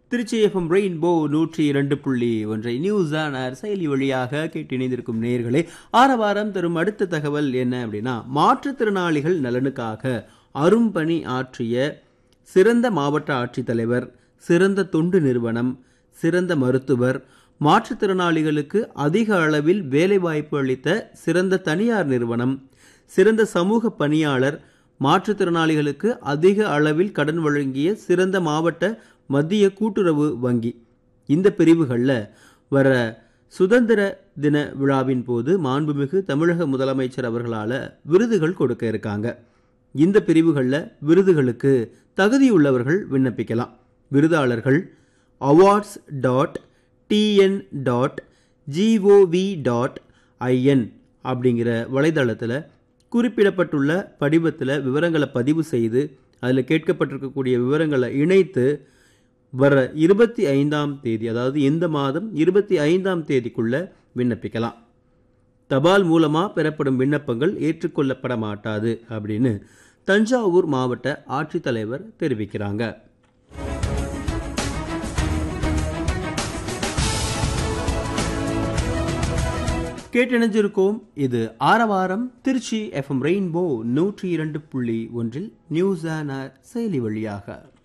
Trichy FM rainbow நூற்றி இரண்டு புள்ளி ஒன்றை நியூஸ் ஆனர் செயலி வழியாக கேட்டு இணைந்திருக்கும் நேயர்களே ஆரவாரம் தரும் அடுத்த தகவல் என்ன அப்படின்னா மாற்றுத்திறனாளிகள் நலனுக்காக அரும்பணி ஆற்றிய சிறந்த மாவட்ட ஆட்சித்தலைவர் சிறந்த தொண்டு நிறுவனம் சிறந்த மருத்துவர் மாற்றுத்திறனாளிகளுக்கு அதிக அளவில் வேலைவாய்ப்பு அளித்த சிறந்த தனியார் நிறுவனம் சிறந்த சமூக பணியாளர் மாற்றுத்திறனாளிகளுக்கு அதிக அளவில் கடன் வழங்கிய சிறந்த மாவட்ட மத்திய கூட்டுறவு வங்கி இந்த பிரிவுகளில் வர சுதந்திர தின விழாவின் போது மாண்புமிகு தமிழக முதலமைச்சர் அவர்களால் விருதுகள் கொடுக்க இருக்காங்க இந்த பிரிவுகளில் விருதுகளுக்கு தகுதியுள்ளவர்கள் விண்ணப்பிக்கலாம் விருதாளர்கள் awards dot TN dot GOV dot IN அப்படிங்கிற வலைதளத்தில் குறிப்பிடப்பட்டுள்ள படிவத்தில் விவரங்களை பதிவு செய்து அதில் கேட்கப்பட்டிருக்கக்கூடிய விவரங்களை இணைத்து வர இருபத்தி ஐந்தாம் தேதி அதாவது இந்த மாதம் இருபத்தி ஐந்தாம் தேதிக்குள்ள விண்ணப்பிக்கலாம் தபால் மூலமாக பெறப்படும் விண்ணப்பங்கள் ஏற்றுக்கொள்ளப்பட மாட்டாது அப்படின்னு தஞ்சாவூர் மாவட்ட ஆட்சித்தலைவர் தெரிவிக்கிறாங்க கேட்டணிஞ்சிருக்கோம் இது ஆரவாரம் திருச்சி எஃப்எம் ரெயின்போ நூற்றி இரண்டு புள்ளி ஒன்றில் நியூஸ் ஆன செயலி வழியாக